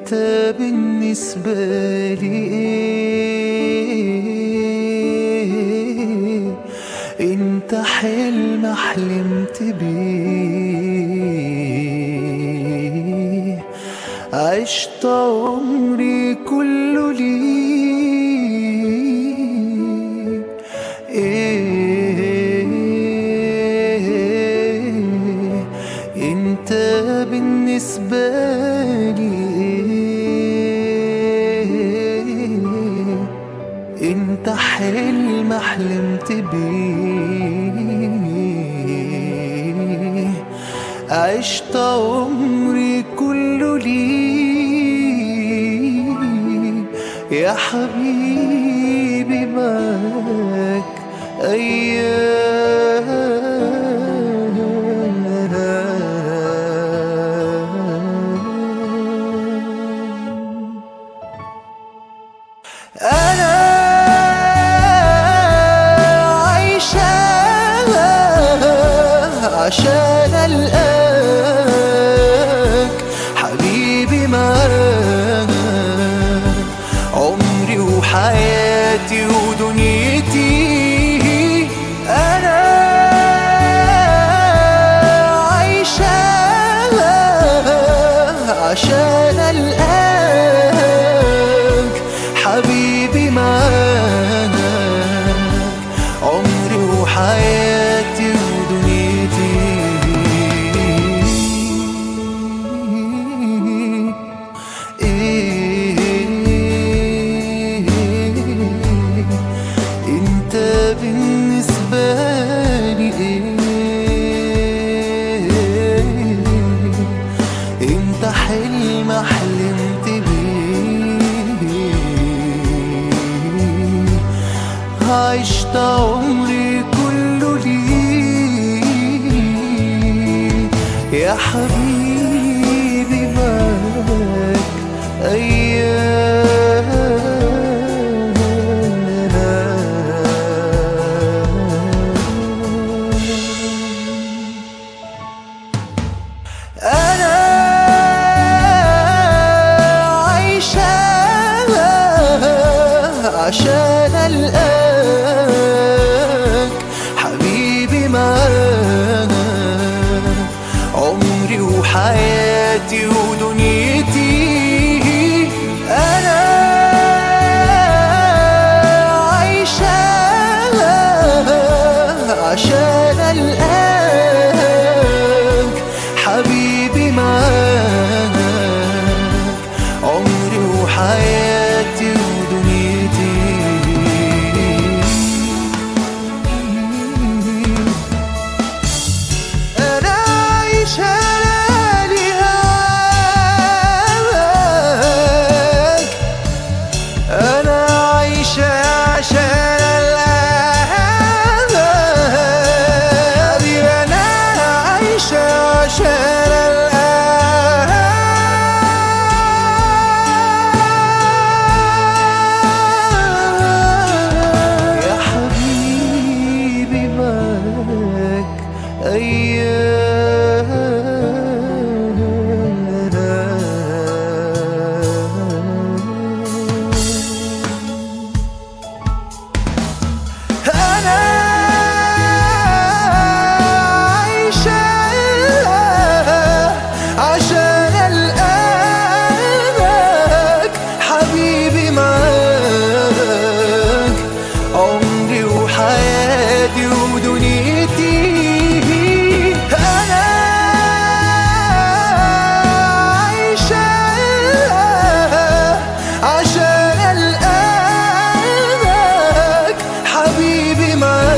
انت بالنسبة لي ايه انت حلم حلمت بيه عشت عمري كله ليك ايه انت بالنسبة لي ايه انت حلم حلمت بيه عشت عمري كله ليك يا حبيبي معاك أيام أنا عايشة عشان ألقاك حبيبي معاك عمري وحياتي ودنيتي أنا عايشة عشان ألقاك حبيبي معاك عمري وحياتي ودنيتي إيه انت بالنسبة لي ايه انت حلم حلمت بيه عشت عمري كله ليك يا حبيبي معاك أيام أنا عايشة عشان ألقاك حبيبي معاك عمري وحياتي ودنيتي أنا عايشة عشان ألقاك حبيبي معاك عمري وحياتي ودنيتي أنا عايشة لهواك أنا عايشة عشان الأهل أنا عايشة عشان الأهل يا حبيبي معاك أيام أنا عايشة عشان ألقاك حبيبي معاك عمري وحياتي ودنيتي أنا عايشة عشان ألقاك حبيبي معاك